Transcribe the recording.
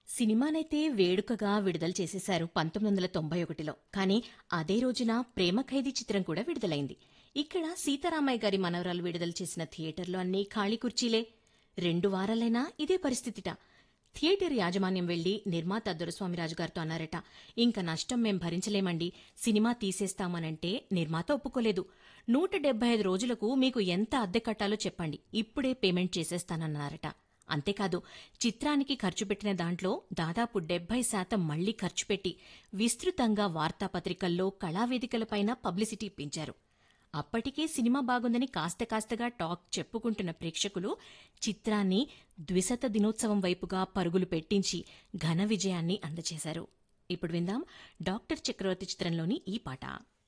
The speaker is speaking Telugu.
సినిమానైతే వేడుకగా విడుదల చేసేశారు పంతొమ్మిది వందల తొంభై ఒకటిలో కానీ అదే రోజున ప్రేమ ఖైదీ చిత్రం కూడా విడుదలైంది ఇక్కడ సీతారామయ్య గారి మనవరాలు విడుదల చేసిన థియేటర్లో అన్నీ ఖాళీ కుర్చీలే రెండు వారాలైనా ఇదే పరిస్థితిట థియేటర్ యాజమాన్యం వెళ్లి నిర్మాత దొరస్వామిరాజు గారితో అన్నారట ఇంక నష్టం మేం భరించలేమండి సినిమా తీసేస్తామనంటే నిర్మాత ఒప్పుకోలేదు నూట డెబ్బై ఐదు రోజులకు మీకు ఎంత అద్దె కట్టాలో చెప్పండి ఇప్పుడే పేమెంట్ చేసేస్తానన్నారట అంతేకాదు చిత్రానికి ఖర్చు పెట్టిన దాంట్లో దాదాపు డెబ్బై శాతం మళ్లీ ఖర్చు పెట్టి విస్తృతంగా వార్తాపత్రికల్లో కళావేదికలపైన పబ్లిసిటీ ఇప్పించారు అప్పటికే సినిమా బాగుందని కాస్త కాస్తగా టాక్ చెప్పుకుంటున్న ప్రేక్షకులు చిత్రాన్ని ద్విశత దినోత్సవం వైపుగా పరుగులు పెట్టించి ఘన విజయాన్ని అందజేశారు ఇప్పుడు విందాం డాక్టర్ చక్రవర్తి చిత్రంలోని ఈ పాట